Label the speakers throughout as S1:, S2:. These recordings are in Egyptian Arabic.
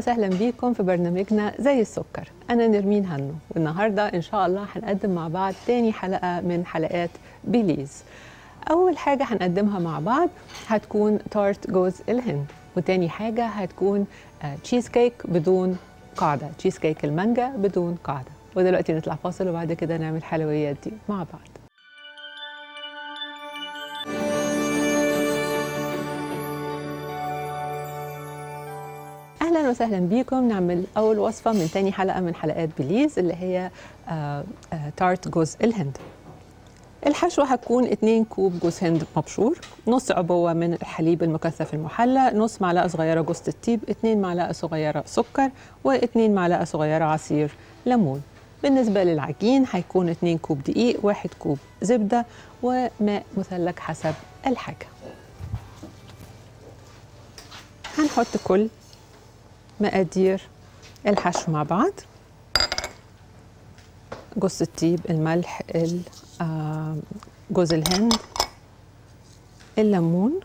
S1: وسهلا بيكم في برنامجنا زي السكر أنا نرمين هنو والنهاردة إن شاء الله هنقدم مع بعض تاني حلقة من حلقات بيليز أول حاجة هنقدمها مع بعض هتكون تارت جوز الهند وتاني حاجة هتكون تشيز كيك بدون قاعدة تشيز كيك المانجا بدون قاعدة ودلوقتي نطلع فاصل وبعد كده نعمل الحلويات دي مع بعض اهلا وسهلا بيكم نعمل اول وصفه من تاني حلقه من حلقات بليز اللي هي آه آه تارت جوز الهند الحشوة هتكون 2 كوب جوز هند مبشور نص عبوة من الحليب المكثف المحلى نص معلقة صغيرة جوز الطيب 2 معلقة صغيرة سكر و2 معلقة صغيرة عصير ليمون بالنسبة للعجين هيكون 2 كوب دقيق 1 كوب زبدة وماء مثلج حسب الحاجة هنحط كل مقادير الحشو مع بعض جوز الطيب الملح جوز الهند الليمون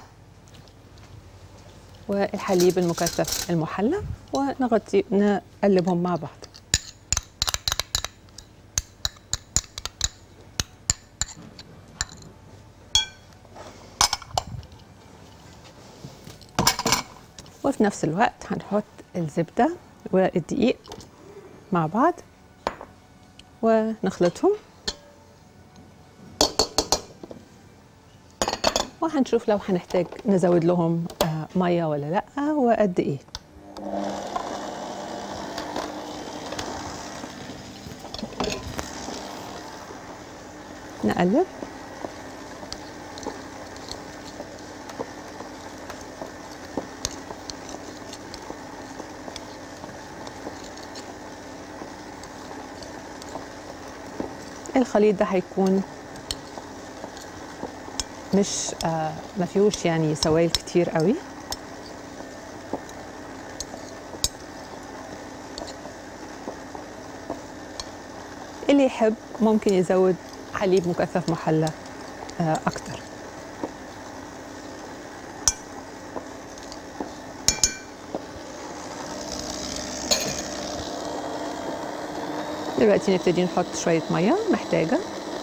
S1: والحليب المكثف المحلى ونغطي نقلبهم مع بعض وفي نفس الوقت هنحط الزبدة والدقيق مع بعض ونخلطهم وهنشوف لو هنحتاج نزود لهم ميه ولا لا وقد ايه نقلب الخليط ده هيكون مش آه ما فيهوش يعني سوائل كتير قوي اللي يحب ممكن يزود حليب مكثف محلى آه اكتر دلوقتي نبتدي نحط شوية مية محتاجة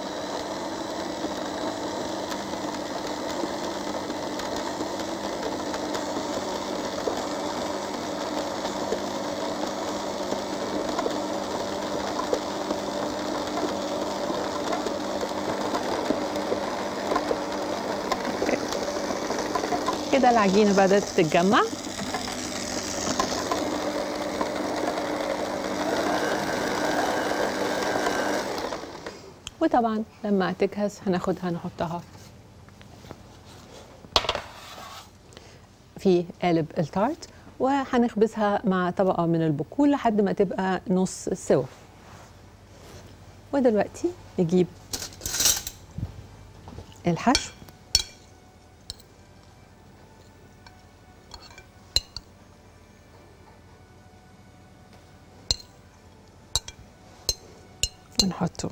S1: كده العجينة بدأت تتجمع وطبعا لما تجهز هناخدها نحطها في قالب التارت وهنخبزها مع طبقة من البقول لحد ما تبقى نص سوا ودلوقتي نجيب الحشو ونحطه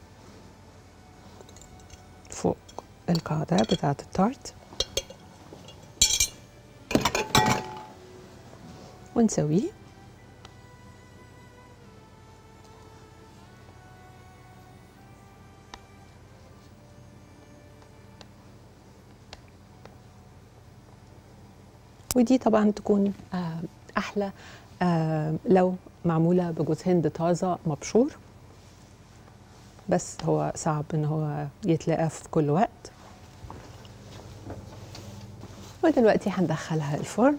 S1: فوق القاعدة بتاعة التارت ونسويه ودي طبعا تكون أحلى لو معمولة بجوز هند طازة مبشور بس هو صعب ان هو يتلاقى في كل وقت ودلوقتي هندخلها الفرن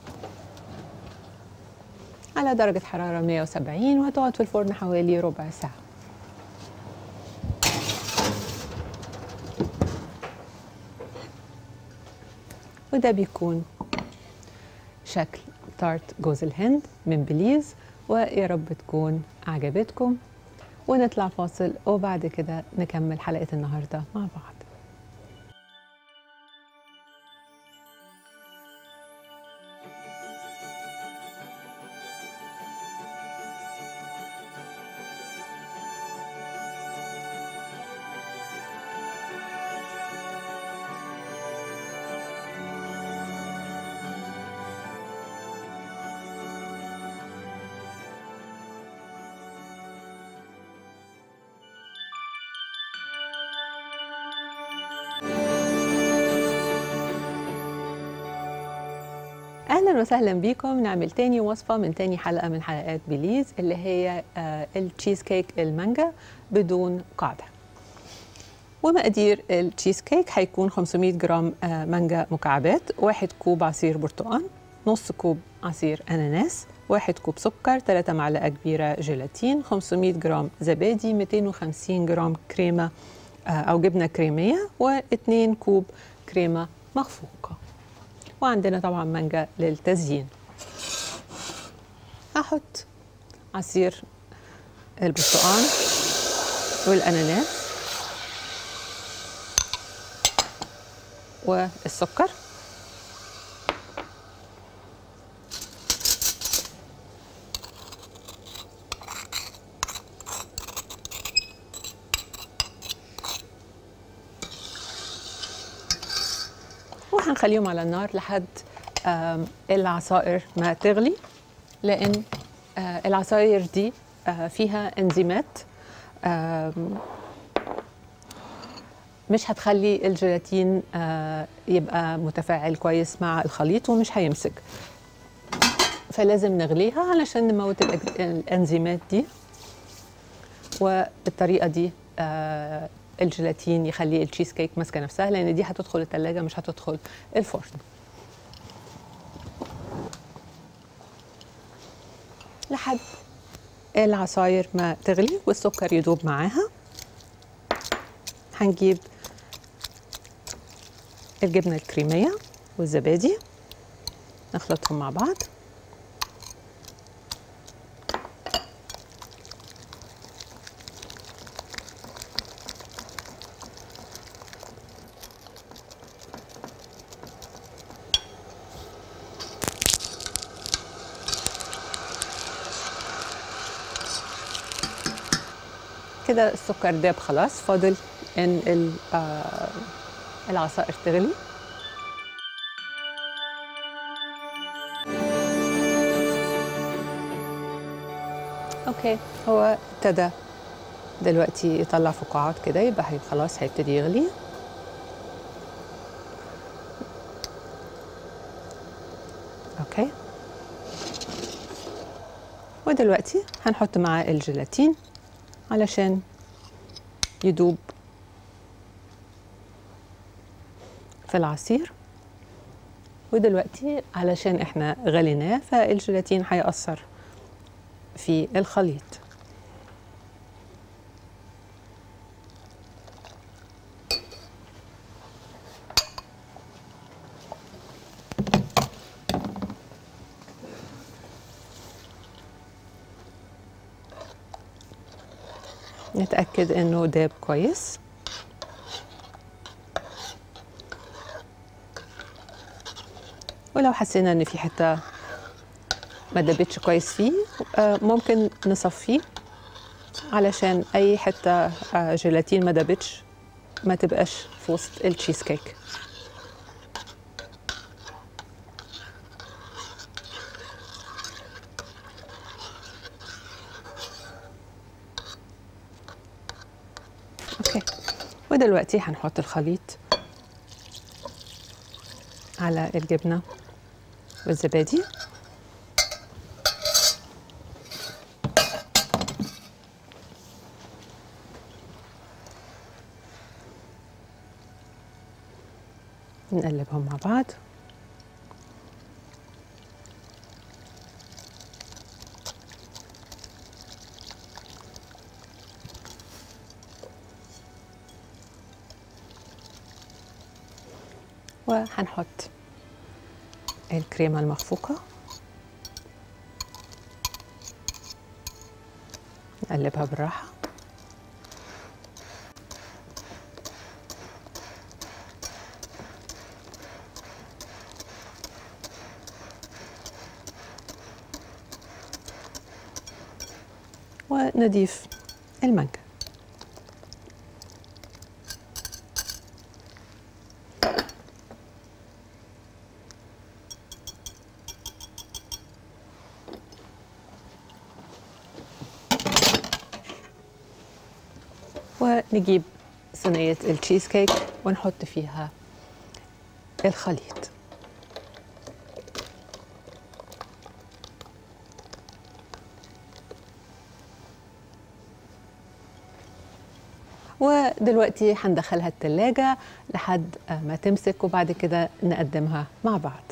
S1: على درجة حرارة 170 وهتقعد في الفرن حوالي ربع ساعة وده بيكون شكل تارت جوز الهند من بليز ويا رب تكون عجبتكم ونطلع فاصل وبعد كده نكمل حلقة النهاردة مع بعض اهلا وسهلا بيكم نعمل تاني وصفه من تاني حلقه من حلقات بليز اللي هي آه، التشيز كيك المانجا بدون قاعده ومقادير التشيز كيك هيكون 500 جرام آه، مانجا مكعبات واحد كوب عصير برتقال نص كوب عصير اناناس واحد كوب سكر 3 معلقه كبيره جيلاتين 500 جرام زبادي 250 جرام كريمه آه، او جبنه كريميه و2 كوب كريمه مخفوقه وعندنا طبعا مانجا للتزيين هحط عصير البرتقال والاناناس والسكر وهنخليهم على النار لحد آم، العصائر ما تغلي لان آه، العصاير دي آه، فيها انزيمات آم، مش هتخلي الجيلاتين آه، يبقى متفاعل كويس مع الخليط ومش هيمسك فلازم نغليها علشان نموت الأج- الانزيمات دي وبالطريقه دي آه، الجيلاتين يخلي التشيز كيك ماسكه نفسها لان دي هتدخل الثلاجه مش هتدخل الفرن لحد العصاير ما تغلي والسكر يدوب معاها هنجيب الجبنه الكريميه والزبادي نخلطهم مع بعض كده السكر داب خلاص فاضل ان ال- آه، العصائر تغلي اوكي هو ابتدى دلوقتي يطلع فقاعات كده يبقى هي خلاص هيبتدي يغلي اوكي ودلوقتي هنحط معاه الجيلاتين علشان يدوب في العصير ودلوقتي علشان احنا غليناه فالجيلاتين هيأثر في الخليط نتأكد انه داب كويس ولو حسينا ان في حتة ما دابتش كويس فيه آه، ممكن نصفيه علشان اي حتة آه، جيلاتين ما دابتش ما تبقاش في وسط التشيز كيك اوكي ودلوقتي هنحط الخليط على الجبنة والزبادي نقلبهم مع بعض وهنحط الكريمة المخفوقة نقلبها بالراحة ونضيف المانجا ونجيب صينية التشيز كيك ونحط فيها الخليط ودلوقتي هندخلها التلاجة لحد ما تمسك وبعد كده نقدمها مع بعض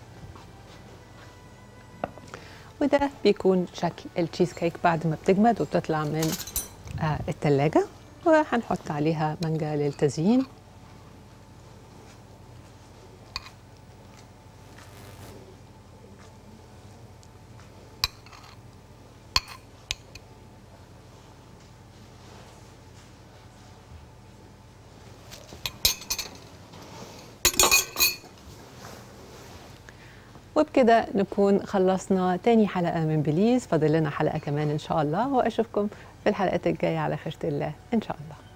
S1: وده بيكون شكل التشيز كيك بعد ما بتجمد وبتطلع من التلاجة وهنحط عليها مانجا للتزيين وبكده نكون خلصنا تاني حلقة من بليز فاضل لنا حلقة كمان إن شاء الله وأشوفكم في الحلقات الجاية على خيرة الله إن شاء الله